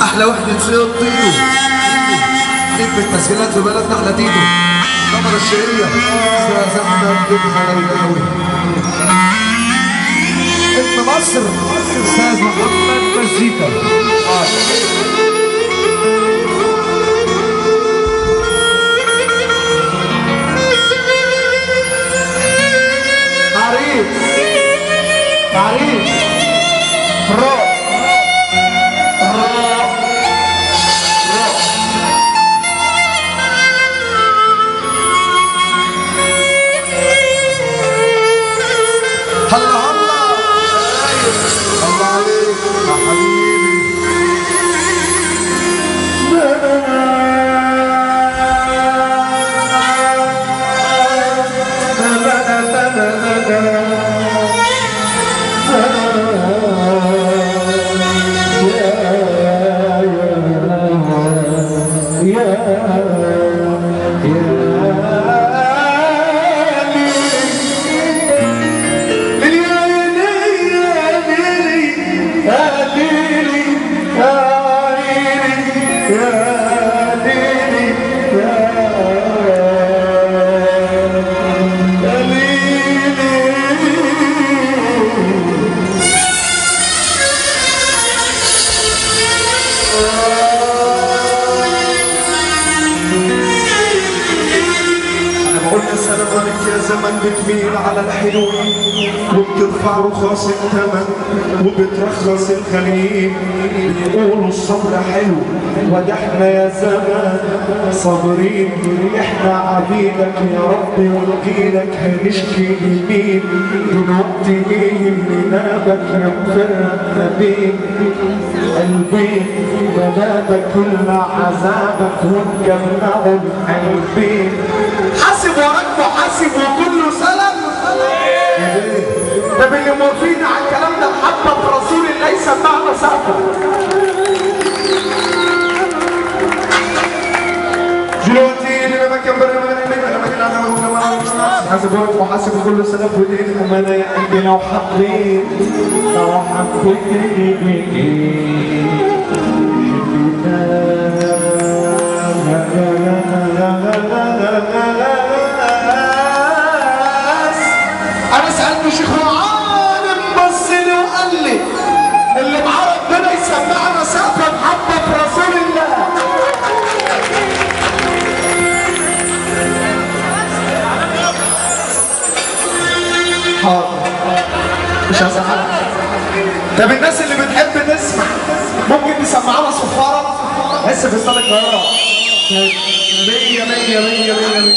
احلى وحده صيد طيدو نجم التسجيلات في بلدنا احلى تيتو الكاميرا الشهيره استاذ احمد بن خليلاوي ابن مصر استاذ محمد مزيكا تعريف تعريف رو رو رو هلا هلا الله عليك يا حبيبي انا بقول يا سلام عليك يا زمن بتميل على الحلوين وبترفع رخاص الثمن وبترخص الخليل بيقولوا الصبر حلو وده احنا يا زمان صابرين احنا عبيدك يا رب ونجيلك هنشكي لمين دلوقتي ايه اللي نابك يغفرك بيه قلبي بنابك كل عذابك ونجمعه القلبين حاسب وراك وحاسب وكله سلام طب اللي موافقين على الكلام ده محبة رسول الله يسمعنا سقفه دلوقتي اللي ما كان برا حاسب وراك وحاسب وكله سلام ودين امانه يا قلبي لو حبيت لو حبيت انا سالت شيخ عالم بص لي وقال لي اللي معاه ربنا يسمعنا سقف محبه رسول الله حاضر مش هزعلك طب الناس اللي بتحب تسمع ممكن تسمعنا صفاره بس في استاد القاهره مية مية مية مية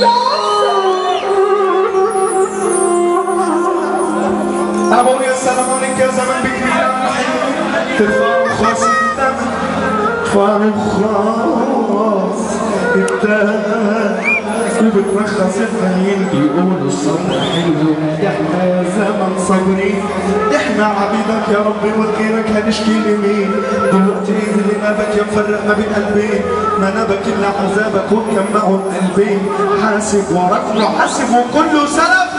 انا بقول يا سلام عليك يا زمان بكبير ترفع رخاص الثمن ترفع رخاص الثمن وبترخص الفنين بيقولوا الصبر حلو احنا يا زمن صابرين احنا عبيدك يا رب وكيلك هنشكي لمين دلوقتي ايه اللي نابك يا مفرق ما بين قلبين ما نابك الا عذابك ومجمعه القلبين حاسب وراك وحاسب وكله سلف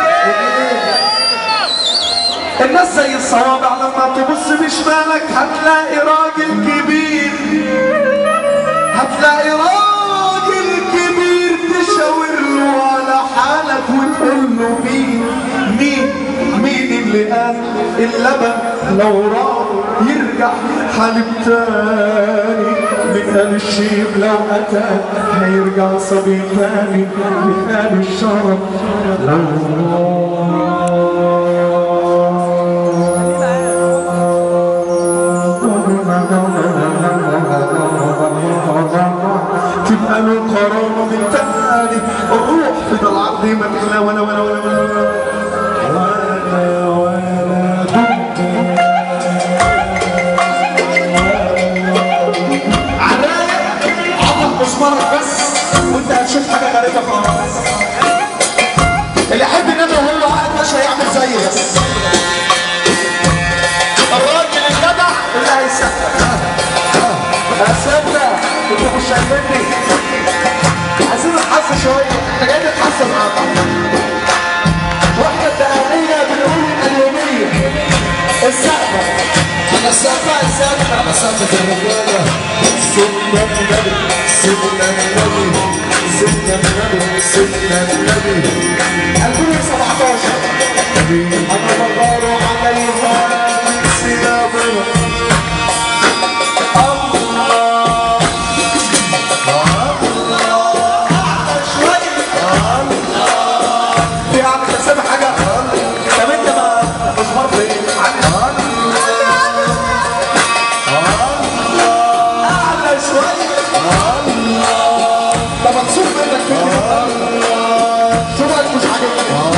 الناس زي الصوابع لما تبص بشمالك هتلاقي راجل كبير هتلاقي راجل كبير تشاور له على حالك وتقول له مين مين مين اللي قال اللبن لو راح يرجع حليب تاني مثال الشيب لو أتى هيرجع صبي تاني مثال الشرف لو تبقى له قرار من تاني الروح في العرض مكلا ولا ولا ولا ولا ولا ولا دم عرايق عضل مسمارك بس وانت هتشوف حاجه غريبه خالص اللي يحب ينام وهو قاعد مش هيعمل زيي بس الراجل الجدع اللي هيسقف استنى انتوا مش شايفيني عايزين نتحسن شويه احنا جايين نتحسن مع بعض واحنا الدهانيه بنقول اليوميه السقفه انا السقفه السقفه عصابة الرجالة سيدنا النبي سيدنا النبي سيدنا النبي سيدنا النبي 2017 انا بغار عليها من ثيابها الله في عم انت سامع حاجه طب انت ما مش مرضي ايه اعلى شويه طب نشوف منك كده شوفك مش عاجبني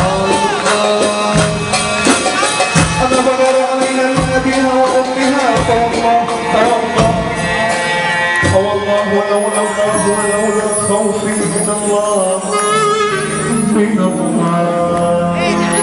انا بغار عليها من ابيها وامها فوالله فوالله فوالله ولولا الله ولولا خوفي من الله من الله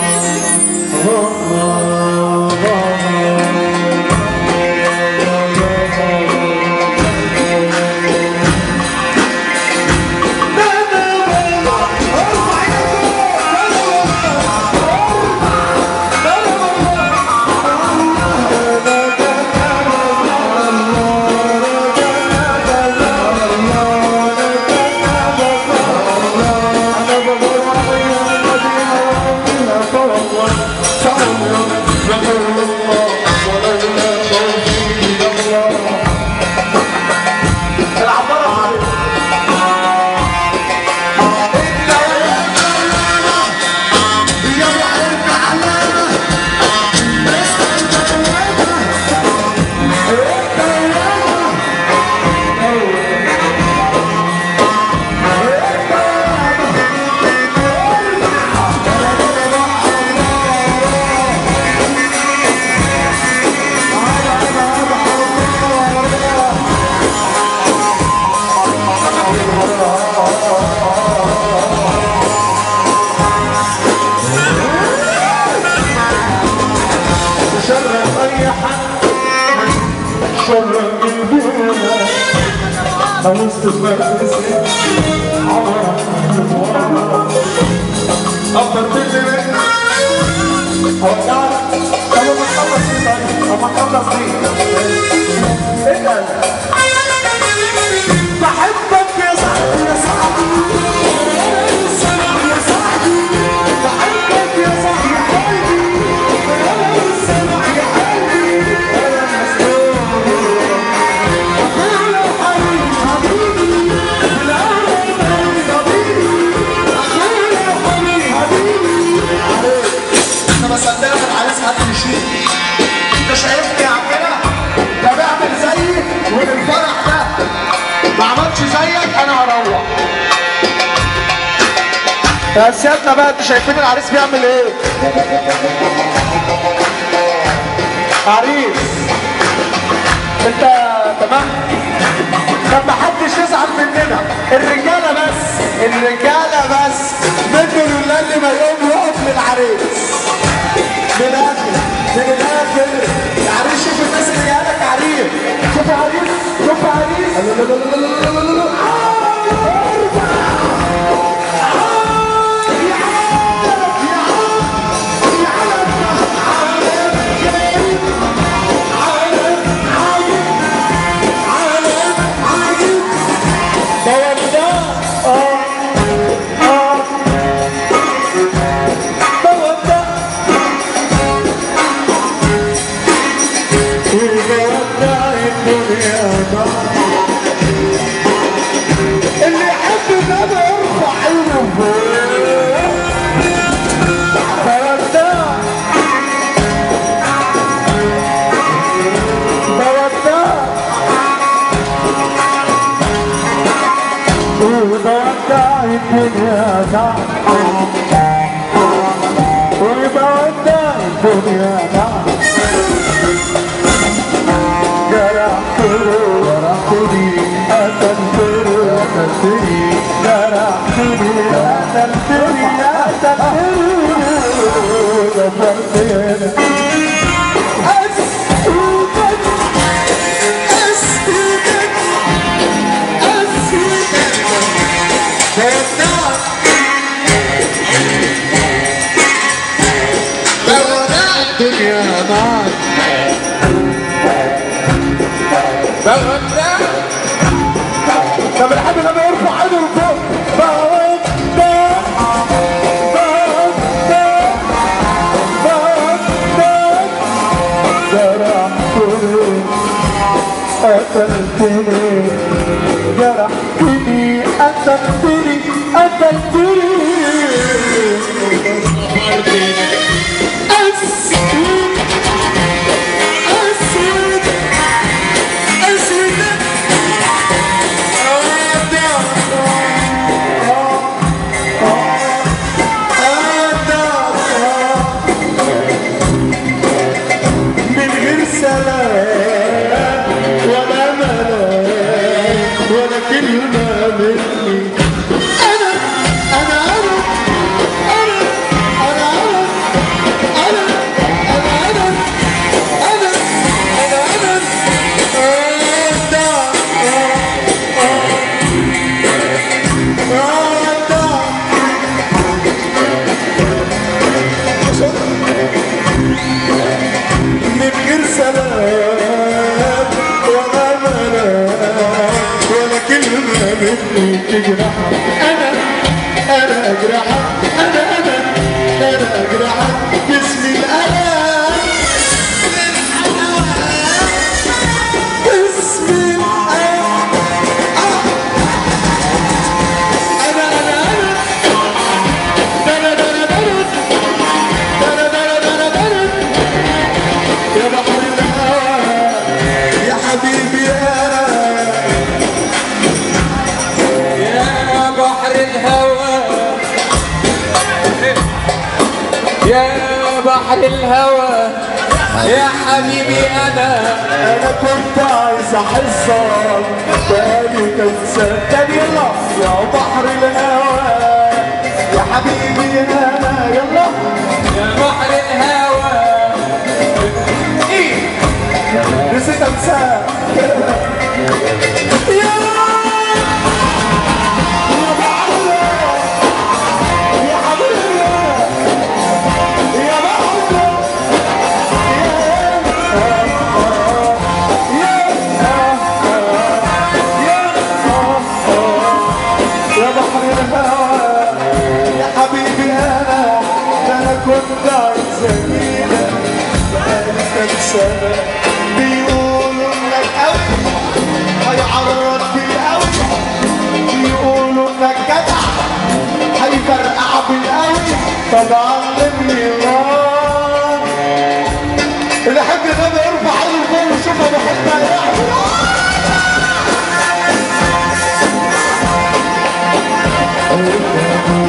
شر اي حد شر الدنيا خلصت بمدرسة عمرها أفضل من منك أوقات طب ما تخلص دي طيب طب ما تخلص دي اسأل بحبك يا صاحبي يا صاحبي يا صاحبي بحبك يا صاحبي يا قلبي يا السمع يا قلبي يا مسؤول أخويا وحبيبي حبيبي بالعالم حبيبي أخويا وحبيبي حبيبي أنا ما صدقت العريس حد يشيل أنت شايفني يا عمنا ده بعمل زيي والفرح ده ما عملتش زيك أنا هروح يا سيادنا بقى انتوا شايفين العريس بيعمل ايه؟ عريس انت تمام؟ طب ما حدش يزعل مننا الرجاله بس الرجاله بس منه لله اللي ما يقوم يقف للعريس من الاخر من الاخر العريس شوف الناس اللي جايه لك عريس شوف عريس شوف عريس لا لا لا لا لا لا لا اللي يحب النبي يرفع عينه فوق فودع فودع وبودع الدنيا نعم وبودع الدنيا نعم جرحتني جرحتني قتلتني قتلتني جرحتني قتلتني قتلتني غفرتني أسكتك أسكتك أسكتك الدنيا معك قتلتني جرحتني قتلتني قتلتني أسود أسود أسود من غير سلام ولا ملام ولا كلمة مني أنا أنا أنا أنا أنا أنا أنا أنا أنا أنا أنا أنا أنا من غير سلام ولا ملام ولا كلمة مني تجرحها أنا أنا أجرحها أنا أنا أنا أجرحها باسم الألم باسم الألم أنا أنا أنا دنا دنا دنا دنا دنا دنا دنا يا بحر الهوى يا حبيبي انا يا بحر الهوى يا بحر الهوى يا حبيبي انا انا كنت عايز احسك تاني تنسى تاني يلا يا بحر الهوى يا حبيبي انا يلا يا بحر الهوى نسيت انساك يا يا بحر الهوى يا حبيبي يا بحر يا بحر الهوى يا حبيبي انا ده انا كنت عايز اجيلك بقالي كام سنه بيقولوا انك قوي هيعرض بالقوي بيقولوا انك جدع هيفرقع بالقوي طب علمني الله اللي يحب النبي يرفع ايده فوق ويشوفها بحبها يحب